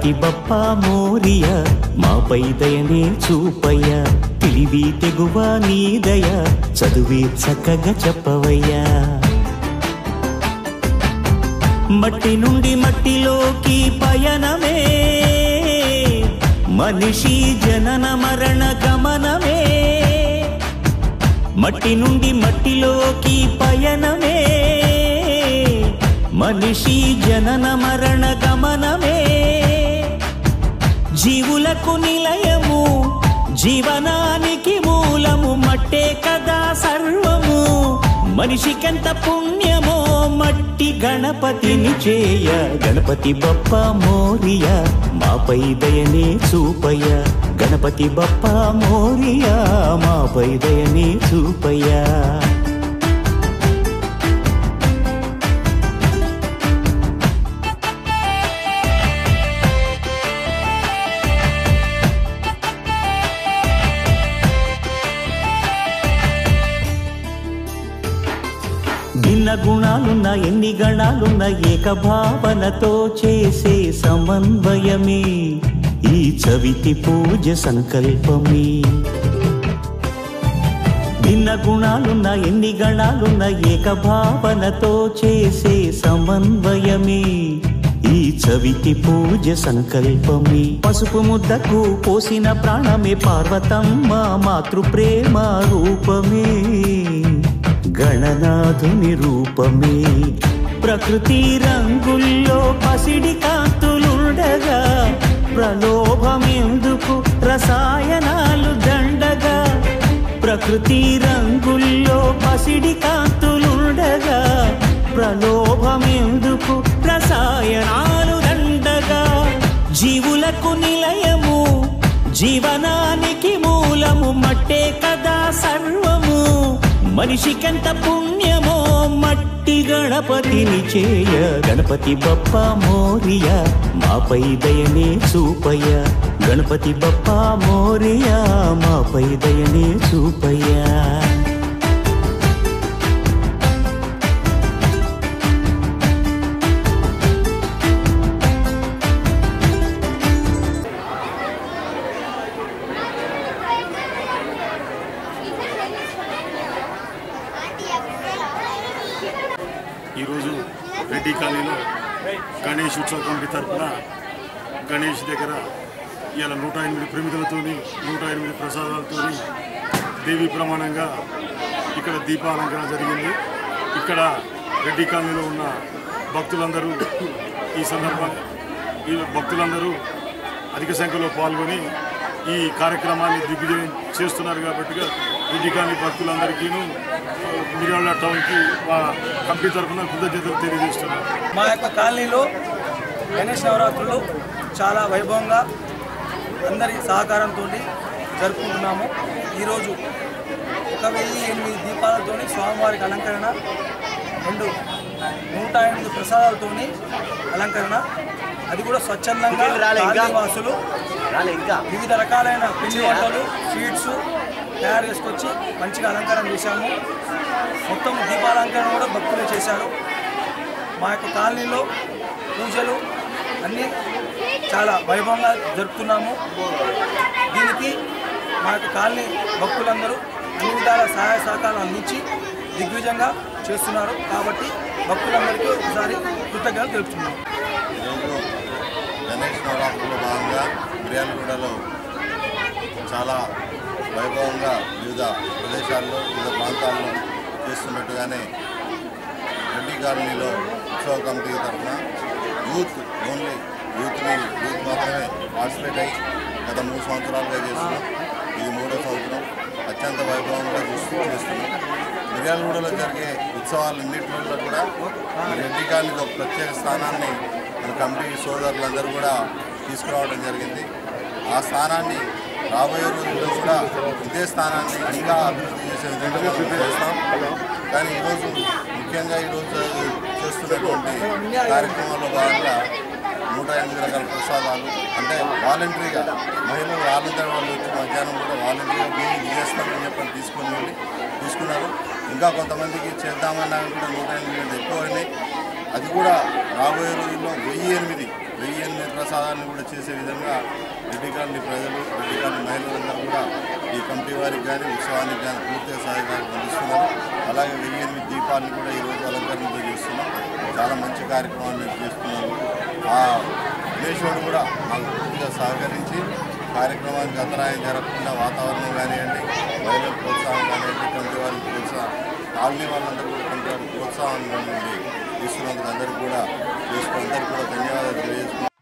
గణపతి బప్ప మోరియ మాపై దయనే చూపయ్య తెలివి తెగువ నీ దయ చదువే చక్కగా చెప్పవయ్యా మట్టి నుండి మట్టిలోకి పయనమే మనిషి జనన మరణ గమనమే మట్టి నుండి మట్టిలోకి పయనమే మనిషి జనన మరణ గమనమే జీవులకు నిలయము జీవనానికి మూలము మట్టే కదా సర్వము మనిషికెంత పుణ్యమో మట్టి గణపతిని చేయ గణపతి బప్ప మోరియ మాపై దయనే చూపయ్య గణపతి బప్ప మోరియ మాపై దయనే చూపయ్యా భిన్న గుణాలున్న ఎన్ని గణాలున్న ఏకభావనతో చేసే సమన్వయమే ఈ చవితి పూజ సంకల్పమే భిన్న గుణాలున్న ఎన్ని గణాలున్న ఏకభావనతో చేసే సమన్వయమే ఈ చవితి పూజ సంకల్పమే పసుపు ముద్దకు పోసిన ప్రాణమే పార్వతమ్మ మాతృప్రేమ రూపమే గణనాథుని రూపమే ప్రకృతి రంగుల్లో పసిడి కాంతులుండగా ప్రలోభమెందుకు రసాయనాలు దండగా ప్రకృతి రంగుల్లో పసిడి కాంతులుండగా ప్రలోభమెందుకు రసాయనాలు దండగా జీవులకు నిలయము జీవనానికి మూలము మట్టే కదా సర్వము మనిషికెంత పుణ్యమో మట్టి గణపతిని చేయ గణపతి బప్ప మోరియ మాపై దయనే చూపయ్య గణపతి బప్ప మోరియ మాపై దయనే చూపయ్యా ఈరోజు రెడ్డి కాలనీలో గణేష్ ఉత్సవ కమిటీ తరఫున గణేష్ దగ్గర ఇలా నూట ఎనిమిది ప్రమిదలతోని నూట ఎనిమిది ప్రసాదాలతోని దేవీ ప్రమాణంగా ఇక్కడ దీపాలంకరణ జరిగింది ఇక్కడ రెడ్డి కాలనీలో ఉన్న భక్తులందరూ ఈ సందర్భంగా ఈ భక్తులందరూ అధిక సంఖ్యలో పాల్గొని ఈ కార్యక్రమాన్ని దిగ్విజయం చేస్తున్నారు కాబట్టి రెడ్డి కాలనీ భక్తులందరికీను మిర్యాల టౌన్కి మా కమిటీ తరఫున కృతజ్ఞతలు తెలియజేస్తున్నారు మా యొక్క కాలనీలో గణేష్ నవరాత్రులు చాలా వైభవంగా అందరి సహకారంతో జరుపుకుంటున్నాము ఈరోజు ఒక వెయ్యి ఎనిమిది దీపాలతోని స్వామివారికి అలంకరణ రెండు నూట ఎనిమిది ప్రసాదాలతోని అలంకరణ అది కూడా స్వచ్ఛందంగా వాసులు వివిధ రకాలైన పిండి వంటలు స్వీట్స్ తయారు చేసుకొచ్చి మంచిగా అలంకరణ చేశాము మొత్తం దీపాలంకరణ కూడా భక్తులే చేశారు మా యొక్క కాలనీలో పూజలు అన్నీ చాలా వైభవంగా జరుపుతున్నాము దీనికి మా యొక్క కాలనీ భక్తులందరూ అన్ని విధాల సహాయ సహకారాలు అందించి దిగ్విజయంగా చేస్తున్నారు కాబట్టి భక్తులందరికీ ఒకసారి కృతజ్ఞతలు తెలుపుతున్నాము ఈరోజు గణేష్ నవరాత్రుల్లో భాగంగా మిర్యాలగూడలో చాలా వైభవంగా వివిధ ప్రదేశాల్లో వివిధ ప్రాంతాల్లో చేస్తున్నట్టుగానే రెడ్డి కాలనీలో ఉత్సవ కమిటీ తరఫున యూత్ ఓన్లీ యూత్ని యూత్ మాత్రమే పార్టిసిపేట్ అయ్యి గత మూడు సంవత్సరాలుగా చేస్తున్నాం ఇది మూడో సంవత్సరం అత్యంత వైభవంగా చూస్తూ చేస్తున్నాం మిర్యాలగూడలో జరిగే ఉత్సవాలన్నింటిలో కూడా రెడ్డి కాలనీకి ఒక ప్రత్యేక స్థానాన్ని మన కమిటీ సోదరులందరూ కూడా తీసుకురావడం జరిగింది ఆ స్థానాన్ని రాబోయే రోజుల్లో కూడా ఇదే స్థానాన్ని ఇంకా అభివృద్ధి చేసే విధంగా మనం చేస్తాం కానీ ఈరోజు ముఖ్యంగా ఈరోజు చేస్తున్నటువంటి కార్యక్రమాల్లో భాగంగా నూట ఎనిమిది రకాల ప్రసాదాలు అంటే వాలంటరీగా మహిళలు వాలంటీర్ వాళ్ళు వచ్చి మధ్యాహ్నం కూడా వాలంటరీగా మేము ఇది చేస్తామని చెప్పని తీసుకొని వెళ్ళి తీసుకున్నారు ఇంకా కొంతమందికి చేద్దామన్నా కూడా నూట ఎనిమిది కంటే ఎక్కువ అయినాయి అది కూడా రాబోయే రోజుల్లో వెయ్యి ఎనిమిది వెయ్యి ఎనిమిది ప్రసాదాన్ని కూడా చేసే విధంగా రెడ్డి కాలనీ ప్రజలు రెడ్డి కాలనీ మహిళలందరూ కూడా ఈ కమిటీ వారికి కానీ ఉత్సవానికి కానీ పూర్తిగా సహకారం అందిస్తున్నారు అలాగే వెయ్యి ఎనిమిది దీపాలను కూడా ఈరోజు అలంకరణతో చేస్తున్నాం చాలా మంచి కార్యక్రమాన్ని చేస్తున్నారు ఆ విఘ్నేశ్వరుడు కూడా మాకు పూర్తిగా సహకరించి కార్యక్రమానికి అంతరాయం జరగకుండా వాతావరణం కానివ్వండి మహిళల ప్రోత్సాహం కానివ్వండి కమిటీ వారికి ప్రోత్సాహం కాలనీ వాళ్ళందరూ కూడా కమిటీ వారికి ప్రోత్సాహం నుండి ఇస్తున్నందుకు అందరికీ కూడా చేసుకుని అందరికీ కూడా ధన్యవాదాలు తెలియజేసుకున్నాం